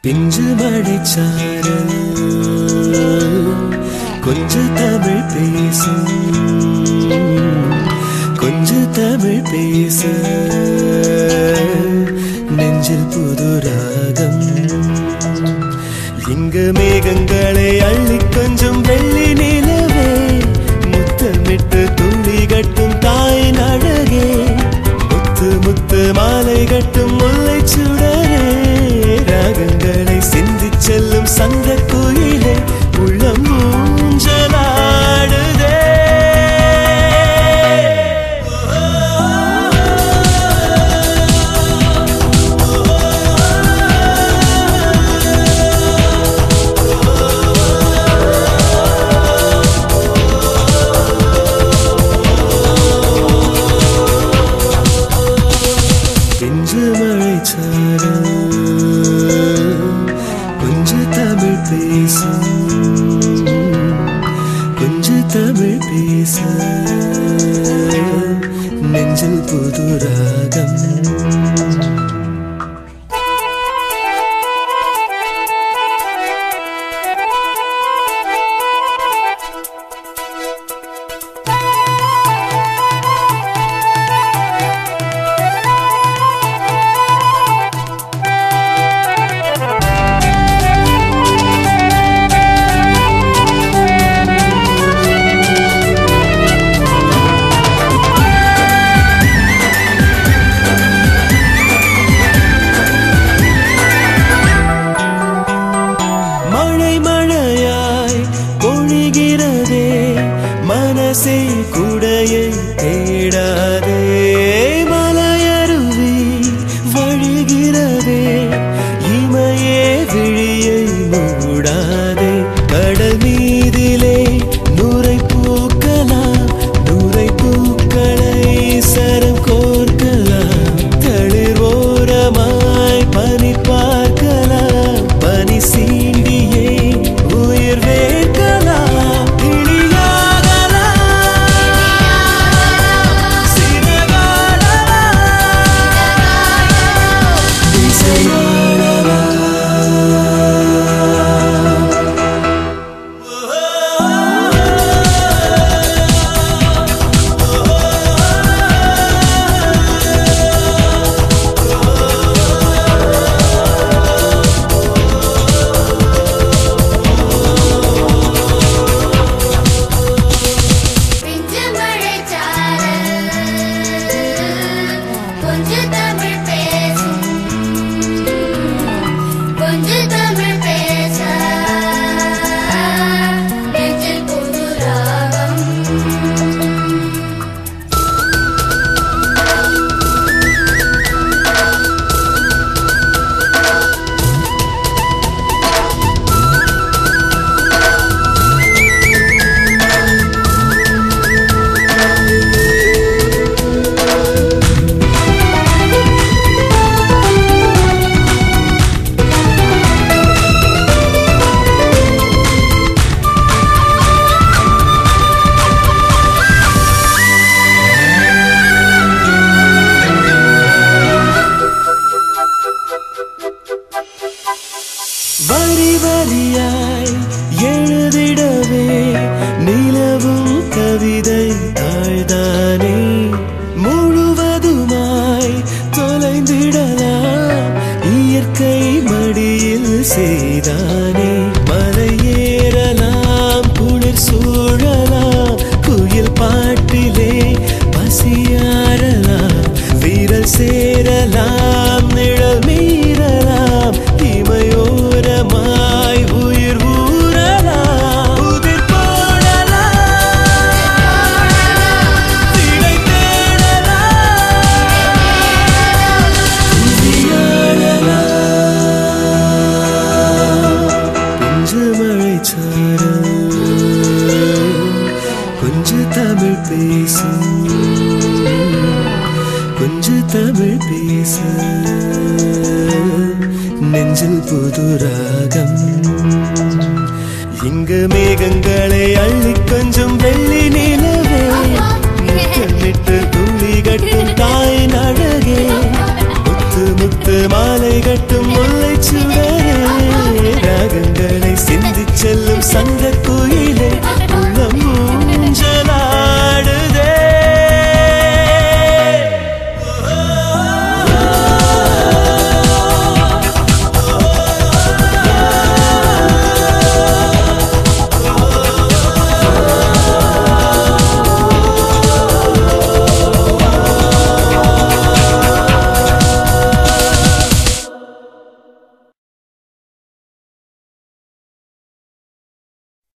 பிஞ்சு மழைச்சாரல் கொஞ்ச தமிழ் பேசும் கொஞ்ச தமிழ் பேச நெஞ்சில் புது ராகம் இங்க மேகங்களை அள்ளி கொஞ்சம் வெள்ளி நிலவே முத்தமிட்டு துளி கட்டும் தாய் அழகே முத்து முத்து மாலை கட்டும் முல்லை சுடரே ராகங்களை சிந்தி செல்லும் சந்த குயிலே உள்ளம் ஊஞ்சலாடுதே பிஞ்சு மழை சாரல் கொஞ்ச தமிழ் பேசும் கொஞ்ச தமிழ் பேச நெஞ்சில் புது ராகம் மழை மழையாய் பொழிகிறதே மனசே குடையை தேடாதே மலையருவி வழிகிறதே இமையே விழியை மூடாதே கடல் மீதிலே நுரை பூக்கலாம் நுரை பூக்களை சரம் கோர்க்கலாம் தளிர் ஓரமாய் பனி பார்க்கலாம் பனி சீண்டியே உயிர் வேர்க்கலாம் கிளியாகலாம் சிறகாடலாம் இசையாடலாம் பிஞ்சு மழைச்சாரல் கொஞ்சம் தமிழ் பேசும் கொஞ்சம் தமிழ் பேச நெஞ்சில் புது ராகம் வரி வரியாய் எழுதிடவே நிலவும் கவிதை தாழ்தானே முழுவதுமாய் தொலைந்திடலாம் இயற்கை மடியில் செய்தானே மலை ஏறலாம் குளிர் சூழலாம் குயில் பாட்டிலே பசியாரலாம் வீரல் சேரலாம் நிழல் மீறலாம் இமையோரமாய் உயிர் ஊறலாம் உதிர் போடலாம் திடை தேடலாம் துதியாடலாம் பிஞ்சு மழை சாரல் கொஞ்ச தமிழ் பேசும் கொஞ்ச தமிழ் பேச நெஞ்சில் புது ராகம் இங்க மேகங்களை அள்ளி கொஞ்சம் வெள்ளி நிலவே முத்தமிட்டு துளி கட்டும் தாய் அழகே முத்து முத்து மாலை கட்டும் முல்லை சுடரே